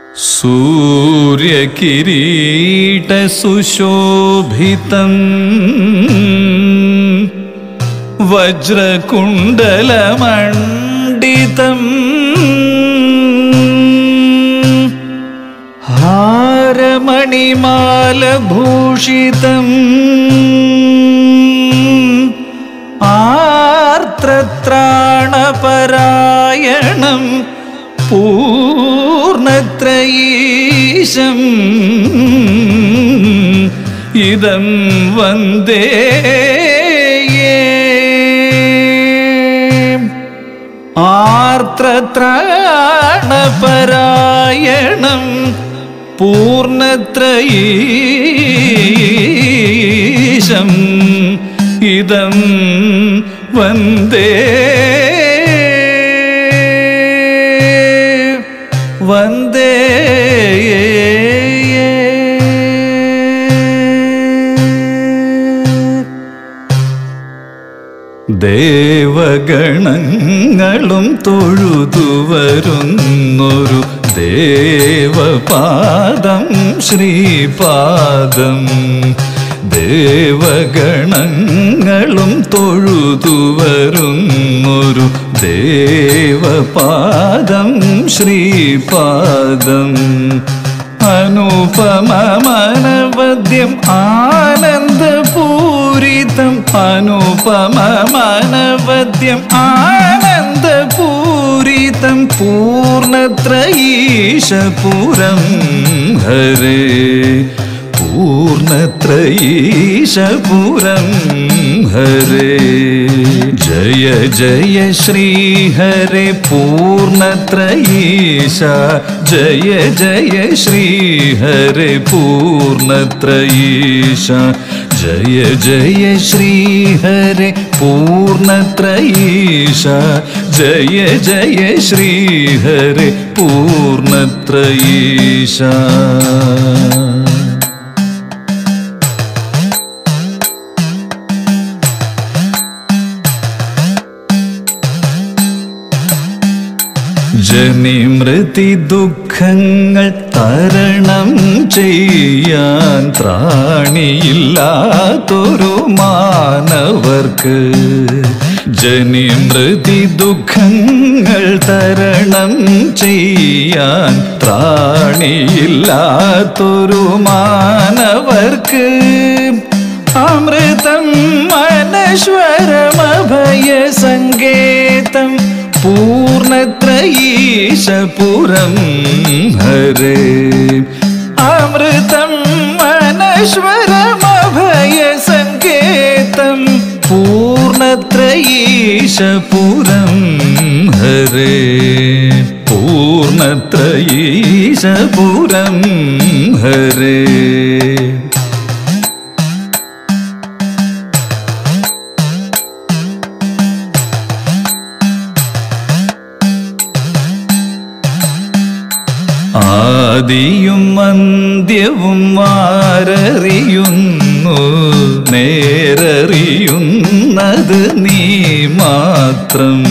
सूर्यकिरीटसुशोभितम् वज्रकुण्डलमण्डितम् हारमणिमालभूषितम् आर्त्रत्राणपरायणम् पूर्णत्रयीशम् इदं वन्दे आर्त्रत्राणपरायणं पूर्णत्रयीशम् इदं वन्दे वन्दे ദേവഗണങ്ങളും തൊഴുതു വരുന്നൊരു ദേവപാദം ശ്രീപാദം ദേവഗണങ്ങളും തൊഴുതു വരുന്നൊരു ദേവപാദം ശ്രീപാദം അനുപമനവദ്യം ആനന്ദപൂരിതം അനുപമനവദ്യം ആനന്ദപൂരിതം പൂർണത്രയീശപുരം ഹരേ പൂർണത്രയീശപുരം ഹരേ ജയ ജയ ശ്രീഹരെ പൂർണത്രയീശ ജയ ജയ ശ്രീഹരെ പൂർണത്രയീശ ജയ ജയ ശ്രീഹരെ പൂർണത്രയീശ ജയ ജയ ശ്രീഹരെ പൂർണത്രയീശ ജനിമൃതി ദുഃഖങ്ങൾ തരണം ചെയ്യാൻ ത്രാണിയില്ലാത്തൊരു മാനവർക്ക് ജനിമൃതി ദുഃഖങ്ങൾ തരണം ചെയ്യാൻ ത്രാണിയില്ലാത്തൊരു മാനവർക്ക് അമൃതം അനശ്വരമഭയ സങ്കേതം പൂർണത്രയീശപുരം ഹരേ അമൃതം അനശ്വരമഭയ സങ്കേതം പൂർണത്രയീശപുരം ഹരേ പൂർണത്രയീശപുരം ഹരേ ആദിയും അന്ത്യവും ആരറിയുന്നു നേരറിയുന്നത് നീ മാത്രം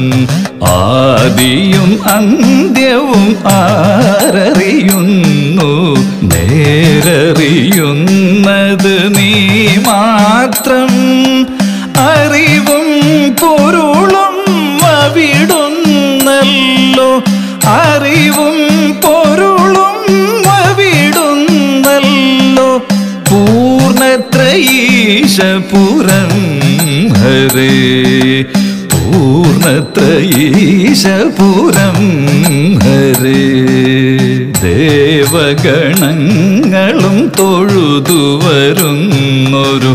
ആദിയും അന്ത്യവും ആരറിയുന്നു നേരറിയുന്നത് നീ മാത്രം അറിവും പൊരുളും അവിടുന്നല്ലോ അറിവും പൊരുളും അവിടുന്നല്ലോ പൂർണത്രയീശപുരം ഹരേ പൂർണത്രയീശപുരം ഹരേ ദേവഗണങ്ങളും തൊഴുതു വരുന്നൊരു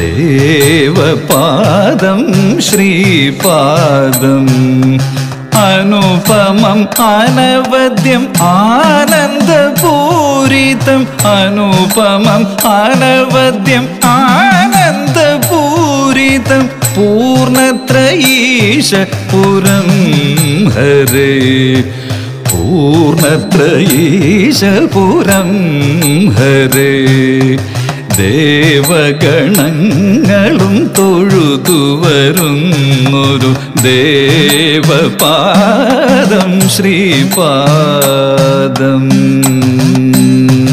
ദേവപാദം ശ്രീപാദം അനുപമം അനവദ്യം ആനന്ദപൂരിതം അനുപമം അനവദ്യം ആനന്ദപൂരിതം പൂർണത്രയീശ പുരം ഹരേ പൂർണത്രയീശ പുരം ഹരേ ദേവഗണങ്ങളും തൊഴുതു വരുന്നൊരു ദേവപാദം ശ്രീപാദം